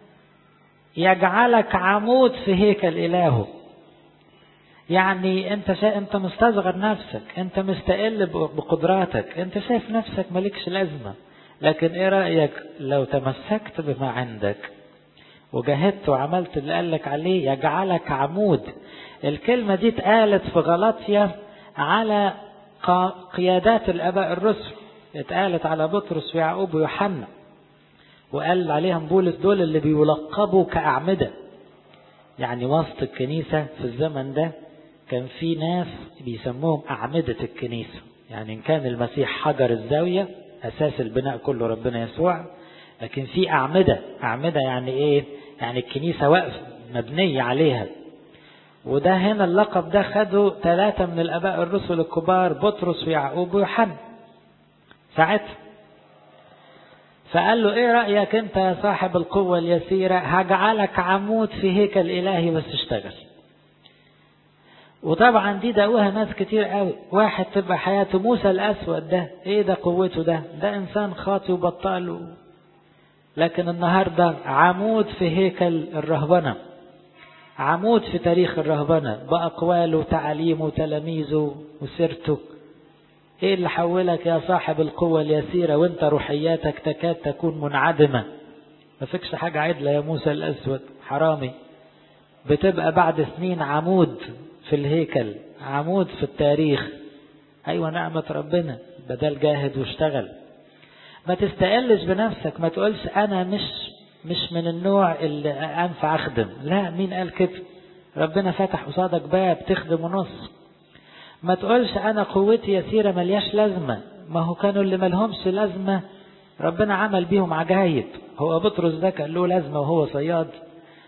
يجعلك عمود في هيكل إلهه يعني انت شا... انت مستصغر نفسك انت مستقل بقدراتك انت شايف نفسك مالكش لازمة لكن ايه رأيك لو تمسكت بما عندك وجاهدت وعملت اللي قالك عليه يجعلك عمود الكلمة دي اتقالت في غلطية على قيادات الآباء الرسل اتقالت على بطرس ويعقوب ويوحنا وقال عليهم بولس دول اللي بيلقبوا كأعمدة يعني وسط الكنيسة في الزمن ده كان في ناس بيسموهم أعمدة الكنيسة يعني إن كان المسيح حجر الزاوية أساس البناء كله ربنا يسوع لكن في أعمدة أعمدة يعني إيه يعني الكنيسة واقفة مبنية عليها وده هنا اللقب ده خده ثلاثة من الآباء الرسل الكبار بطرس ويعقوب ويوحنا ساعتها فقال له ايه رأيك انت يا صاحب القوة اليسيرة هجعلك عمود في هيكل الهي بس اشتغل وطبعا دي دقوها ناس كتير قوي واحد تبقى حياته موسى الاسود ده ايه ده قوته ده ده انسان خاطي وبطال لكن النهاردة عمود في هيكل الرهبنة عمود في تاريخ الرهبنة بأقواله وتعاليمه وتلاميذه وسيرته ايه اللي حولك يا صاحب القوة اليسيرة وانت روحياتك تكاد تكون منعدمة ما فيكش حاجة عدلة يا موسى الأسود حرامي بتبقى بعد سنين عمود في الهيكل عمود في التاريخ أيوة نعمة ربنا بدل جاهد واشتغل ما تستقلش بنفسك ما تقولش أنا مش مش من النوع اللي أنفع أخدم لا مين قال كده ربنا فتح قصادك باب تخدم ونص ما تقولش انا قوتي يسيره ملياش لازمه ما هو كانوا اللي ملهمش لازمه ربنا عمل بيهم عجايب هو بطرس ده كان له لازمه وهو صياد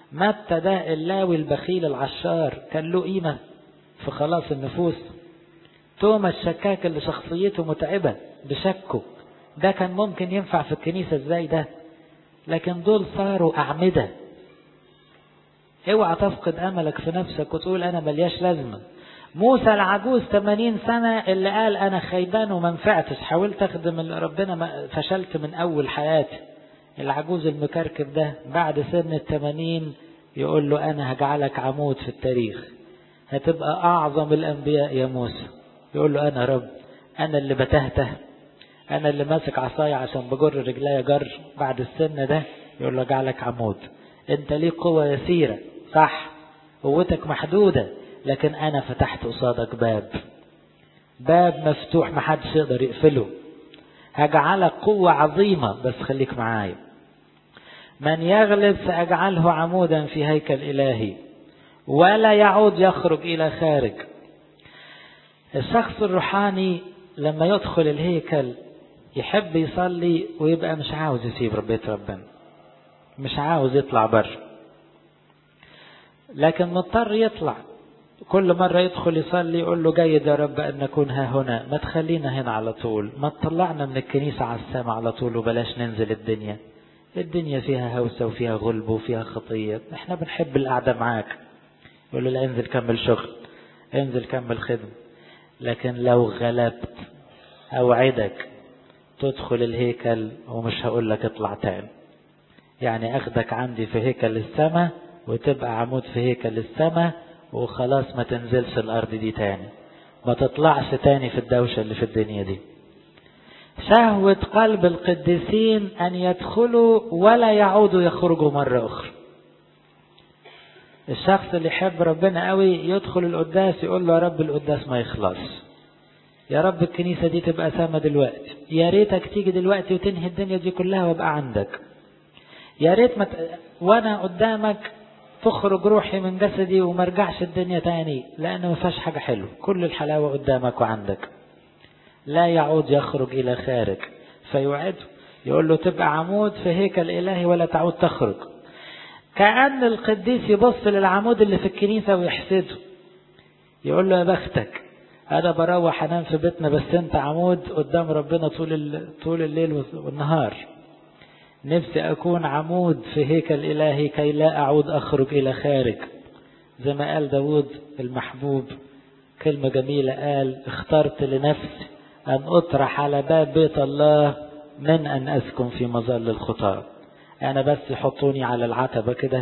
متى ده اللاوي البخيل العشار كان له قيمة في خلاص النفوس توما الشكاك اللي شخصيته متعبة بشكه ده كان ممكن ينفع في الكنيسة ازاي ده لكن دول صاروا أعمدة اوعى تفقد أملك في نفسك وتقول أنا ملياش لازمة موسى العجوز 80 سنة اللي قال أنا خيبان وما نفعتش حاولت أخدم ربنا فشلت من أول حياتي العجوز المكركب ده بعد سن الثمانين يقول له أنا هجعلك عمود في التاريخ هتبقى أعظم الأنبياء يا موسى يقول له أنا رب أنا اللي بتهته أنا اللي ماسك عصاية عشان بجر رجليا جر بعد السن ده يقول له جعلك عمود أنت ليك قوة يسيرة صح قوتك محدودة لكن أنا فتحت قصادك باب باب مفتوح محدش يقدر يقفله هجعلك قوة عظيمة بس خليك معايا من يغلب سأجعله عمودا في هيكل إلهي ولا يعود يخرج إلى خارج الشخص الروحاني لما يدخل الهيكل يحب يصلي ويبقى مش عاوز يسيب بيت ربنا مش عاوز يطلع بره لكن مضطر يطلع كل مرة يدخل يصلي يقول له جيد يا رب أن نكون ها هنا ما تخلينا هنا على طول ما تطلعنا من الكنيسة على السماء على طول وبلاش ننزل الدنيا الدنيا فيها هوسة وفيها غلب وفيها خطية احنا بنحب القعدة معاك يقول له لا انزل كمل شغل انزل كمل خدمة لكن لو غلبت أوعدك تدخل الهيكل ومش هقول لك اطلع تاني يعني اخدك عندي في هيكل السماء وتبقى عمود في هيكل السماء وخلاص ما تنزلش الأرض دي تاني ما تطلعش تاني في الدوشة اللي في الدنيا دي شهوة قلب القديسين أن يدخلوا ولا يعودوا يخرجوا مرة أخرى الشخص اللي يحب ربنا قوي يدخل القداس يقول له يا رب القداس ما يخلص يا رب الكنيسة دي تبقى سامة دلوقتي يا ريتك تيجي دلوقتي وتنهي الدنيا دي كلها وابقى عندك يا ريت مت... وانا قدامك تخرج روحي من جسدي وما ارجعش الدنيا تاني لان ما فيهاش حاجه حلوه كل الحلاوه قدامك وعندك لا يعود يخرج الى خارج فيوعده يقول له تبقى عمود في هيكل الهي ولا تعود تخرج كأن القديس يبص للعمود اللي في الكنيسة ويحسده يقول له يا بختك أنا بروح أنام في بيتنا بس أنت عمود قدام ربنا طول طول الليل والنهار نفسي أكون عمود في هيكل إلهي كي لا أعود أخرج إلى خارج زي ما قال داود المحبوب كلمة جميلة قال اخترت لنفسي أن أطرح على باب بيت الله من أن أسكن في مظل الخطاة أنا بس يحطوني على العتبة كده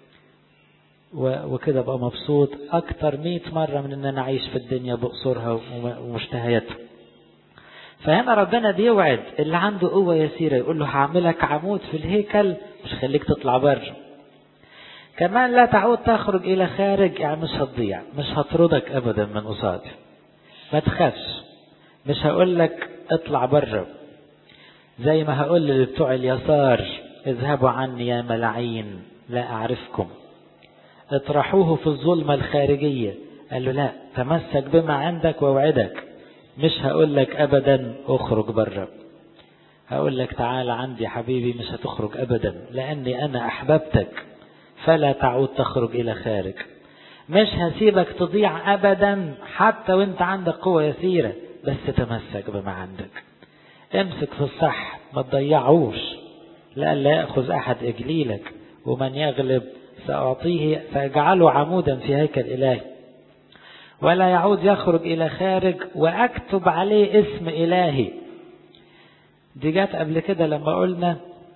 وكده أبقى مبسوط أكتر مئة مرة من أن أنا أعيش في الدنيا بقصرها ومشتهياتها فهنا ربنا بيوعد اللي عنده قوة يسيرة يقول له هعملك عمود في الهيكل مش خليك تطلع بره كمان لا تعود تخرج إلى خارج يعني مش هتضيع مش هطردك أبدا من قصادي ما تخافش مش هقول لك اطلع بره زي ما هقول لبتوع اليسار اذهبوا عني يا ملاعين لا أعرفكم اطرحوه في الظلمة الخارجية قال له لا تمسك بما عندك ووعدك مش هقول لك ابدا اخرج بره هقول لك تعال عندي حبيبي مش هتخرج ابدا لاني انا احببتك فلا تعود تخرج الى خارج مش هسيبك تضيع ابدا حتى وانت عندك قوة يسيرة بس تمسك بما عندك امسك في الصح ما تضيعوش لألا يأخذ أحد إجليلك ومن يغلب سأعطيه فأجعله عمودا في هيكل إلهي ولا يعود يخرج إلى خارج وأكتب عليه اسم إلهي دي جت قبل كده لما قلنا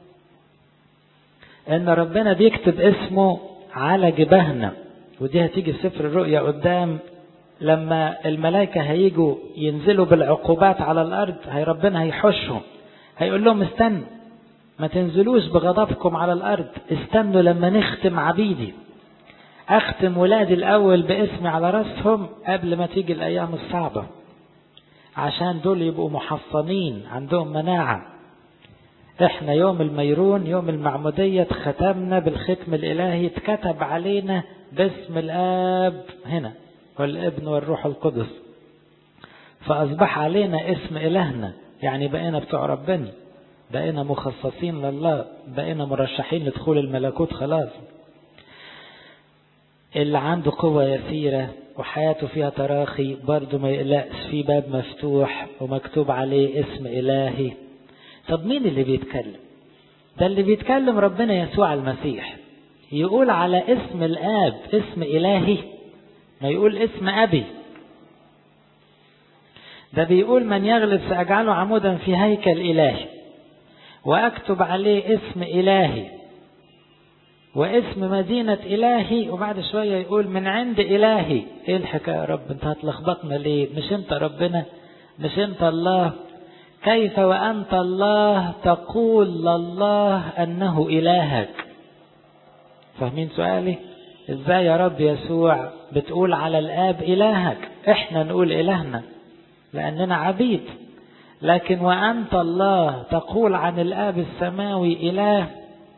إن ربنا بيكتب اسمه على جباهنا ودي هتيجي في سفر الرؤيا قدام لما الملائكة هيجوا ينزلوا بالعقوبات على الأرض هي ربنا هيحشهم هيقول لهم استنوا ما تنزلوش بغضبكم على الأرض استنوا لما نختم عبيدي أختم ولادي الأول باسمي على رأسهم قبل ما تيجي الأيام الصعبة عشان دول يبقوا محصنين عندهم مناعة احنا يوم الميرون يوم المعمودية ختمنا بالختم الإلهي اتكتب علينا باسم الآب هنا والابن والروح القدس فأصبح علينا اسم إلهنا يعني بقينا بتوع ربنا بقينا مخصصين لله بقينا مرشحين لدخول الملكوت خلاص اللي عنده قوة يسيرة وحياته فيها تراخي برضه ما يقلقش في باب مفتوح ومكتوب عليه اسم إلهي طب مين اللي بيتكلم ده اللي بيتكلم ربنا يسوع المسيح يقول على اسم الآب اسم إلهي ما يقول اسم أبي ده بيقول من يغلب سأجعله عمودا في هيكل إلهي وأكتب عليه اسم إلهي واسم مدينة إلهي وبعد شوية يقول من عند إلهي إيه الحكاية يا رب أنت هتلخبطنا ليه مش أنت ربنا مش أنت الله كيف وأنت الله تقول لله أنه إلهك فاهمين سؤالي إزاي يا رب يسوع بتقول على الآب إلهك إحنا نقول إلهنا لأننا عبيد لكن وأنت الله تقول عن الآب السماوي إله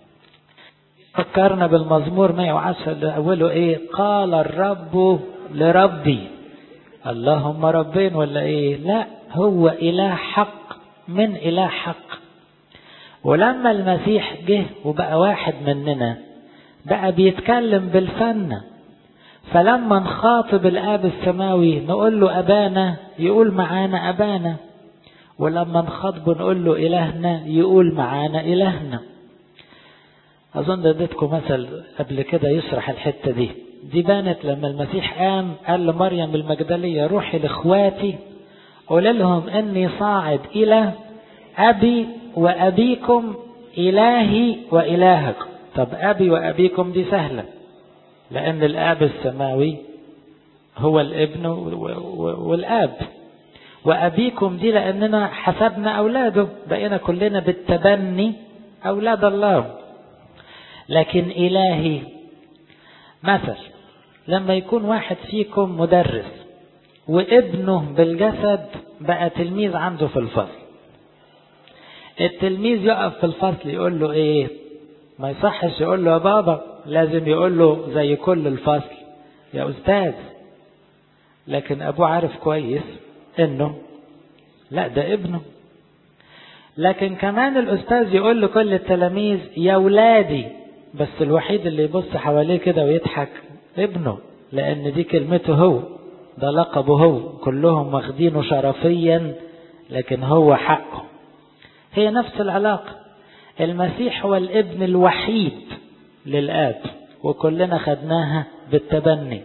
فكرنا بالمزمور 110 اللي أوله إيه قال الرب لربي اللهم ربين ولا إيه لا هو إله حق من إله حق ولما المسيح جه وبقى واحد مننا بقى بيتكلم بالفن فلما نخاطب الآب السماوي نقول له أبانا يقول معانا أبانا ولما نخاطبه نقول له إلهنا يقول معانا إلهنا أظن اديتكم مثل قبل كده يشرح الحتة دي دي بانت لما المسيح قام قال لمريم المجدلية روحي لإخواتي قول لهم إني صاعد إلى أبي وأبيكم إلهي وإلهكم طب أبي وأبيكم دي سهلة لأن الآب السماوي هو الابن والآب وأبيكم دي لأننا حسبنا أولاده بقينا كلنا بالتبني أولاد الله لكن إلهي مثل لما يكون واحد فيكم مدرس وابنه بالجسد بقى تلميذ عنده في الفصل التلميذ يقف في الفصل يقول له ايه ما يصحش يقول له يا بابا لازم يقول له زي كل الفصل يا أستاذ لكن أبوه عارف كويس إنه لا ده ابنه لكن كمان الأستاذ يقول لكل التلاميذ يا ولادي بس الوحيد اللي يبص حواليه كده ويضحك ابنه لأن دي كلمته هو ده لقبه هو كلهم واخدينه شرفيا لكن هو حقه هي نفس العلاقة المسيح هو الابن الوحيد للآب وكلنا خدناها بالتبني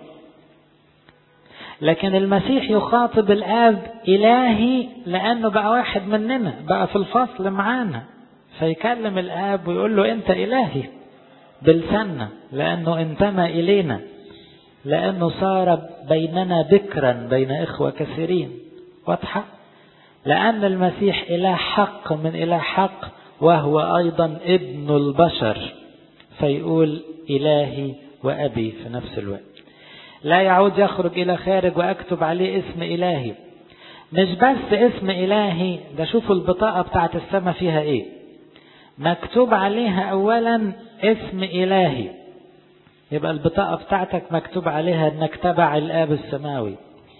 لكن المسيح يخاطب الآب إلهي لأنه بقى واحد مننا بقى في الفصل معانا فيكلم الآب ويقول له أنت إلهي بلساننا لأنه انتمى إلينا لأنه صار بيننا بكرا بين إخوة كثيرين واضحة لأن المسيح إله حق من إله حق وهو أيضا ابن البشر فيقول إلهي وأبي في نفس الوقت لا يعود يخرج إلى خارج وأكتب عليه اسم إلهي مش بس اسم إلهي ده شوفوا البطاقة بتاعت السماء فيها إيه مكتوب عليها أولا اسم إلهي يبقى البطاقة بتاعتك مكتوب عليها أنك تبع الآب السماوي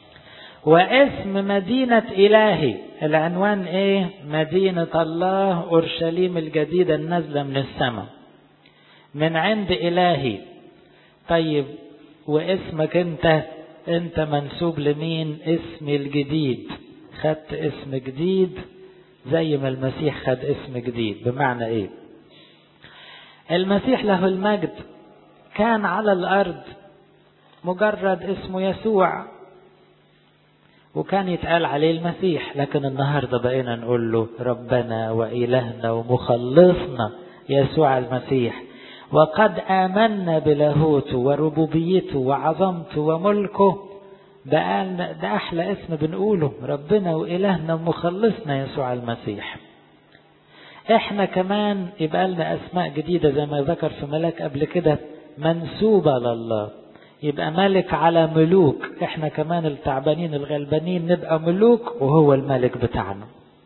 واسم مدينة إلهي العنوان إيه مدينة الله أورشليم الجديدة النازلة من السماء من عند إلهي طيب واسمك أنت أنت منسوب لمين اسم الجديد خدت اسم جديد زي ما المسيح خد اسم جديد بمعنى ايه المسيح له المجد كان على الارض مجرد اسمه يسوع وكان يتقال عليه المسيح لكن النهارده بقينا نقول له ربنا والهنا ومخلصنا يسوع المسيح وقد آمنا بلاهوته وربوبيته وعظمته وملكه ده, ده أحلى اسم بنقوله ربنا وإلهنا ومخلصنا يسوع المسيح احنا كمان يبقى لنا أسماء جديدة زي ما ذكر في ملاك قبل كده منسوبة لله يبقى ملك على ملوك احنا كمان التعبانين الغلبانين نبقى ملوك وهو الملك بتاعنا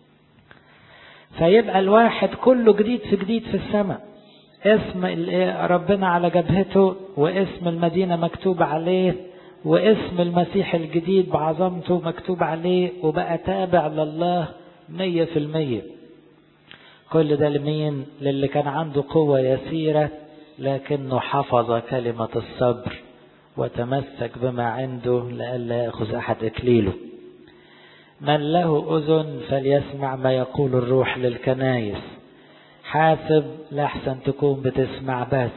فيبقى الواحد كله جديد في جديد في السماء اسم ربنا على جبهته واسم المدينة مكتوب عليه واسم المسيح الجديد بعظمته مكتوب عليه وبقى تابع لله مية في المية كل ده لمين للي كان عنده قوة يسيرة لكنه حفظ كلمة الصبر وتمسك بما عنده لئلا يأخذ أحد إكليله من له أذن فليسمع ما يقول الروح للكنايس حاسب لحسن تكون بتسمع بس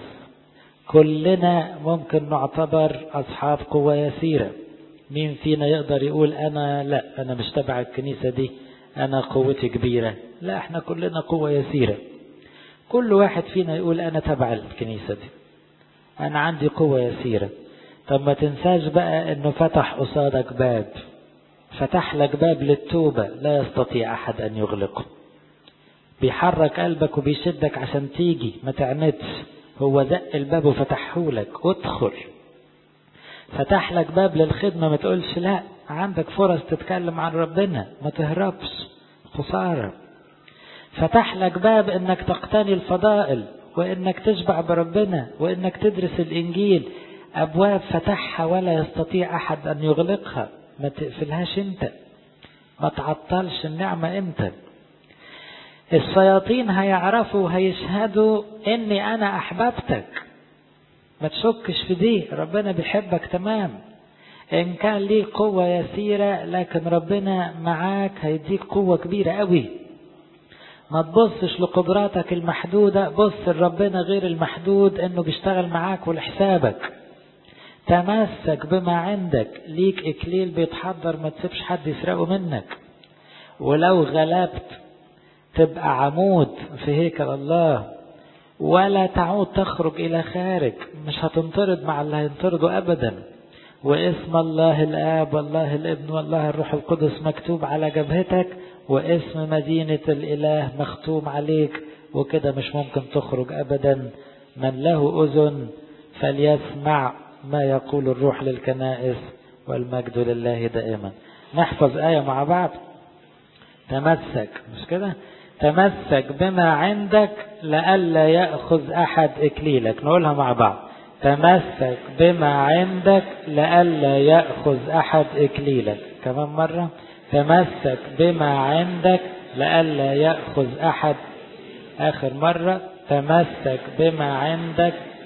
كلنا ممكن نعتبر أصحاب قوة يسيرة مين فينا يقدر يقول أنا لا أنا مش تبع الكنيسة دي أنا قوتي كبيرة لا احنا كلنا قوة يسيرة كل واحد فينا يقول أنا تبع الكنيسة دي أنا عندي قوة يسيرة طب ما تنساش بقى أنه فتح قصادك باب فتح لك باب للتوبة لا يستطيع أحد أن يغلقه بيحرك قلبك وبيشدك عشان تيجي ما تعندش هو دق الباب وفتحه لك ادخل فتح لك باب للخدمة ما تقولش لا عندك فرص تتكلم عن ربنا ما تهربش خسارة فتح لك باب انك تقتني الفضائل وانك تشبع بربنا وانك تدرس الانجيل ابواب فتحها ولا يستطيع احد ان يغلقها ما تقفلهاش انت ما تعطلش النعمة انت الشياطين هيعرفوا هيشهدوا اني انا احببتك ما تشكش في دي ربنا بيحبك تمام ان كان ليك قوة يسيرة لكن ربنا معاك هيديك قوة كبيرة قوي ما تبصش لقدراتك المحدودة بص لربنا غير المحدود انه بيشتغل معاك ولحسابك تمسك بما عندك ليك اكليل بيتحضر ما تسيبش حد يسرقه منك ولو غلبت تبقى عمود في هيكل الله ولا تعود تخرج إلى خارج مش هتنطرد مع اللي هينطردوا أبدا واسم الله الآب والله الابن والله الروح القدس مكتوب على جبهتك واسم مدينة الإله مختوم عليك وكده مش ممكن تخرج أبدا من له أذن فليسمع ما يقول الروح للكنائس والمجد لله دائما نحفظ آية مع بعض تمسك مش كده تمسك بما عندك لئلا يأخذ أحد إكليلك نقولها مع بعض تمسك بما عندك لئلا يأخذ أحد إكليلك كمان مرة تمسك بما عندك لئلا يأخذ أحد آخر مرة تمسك بما عندك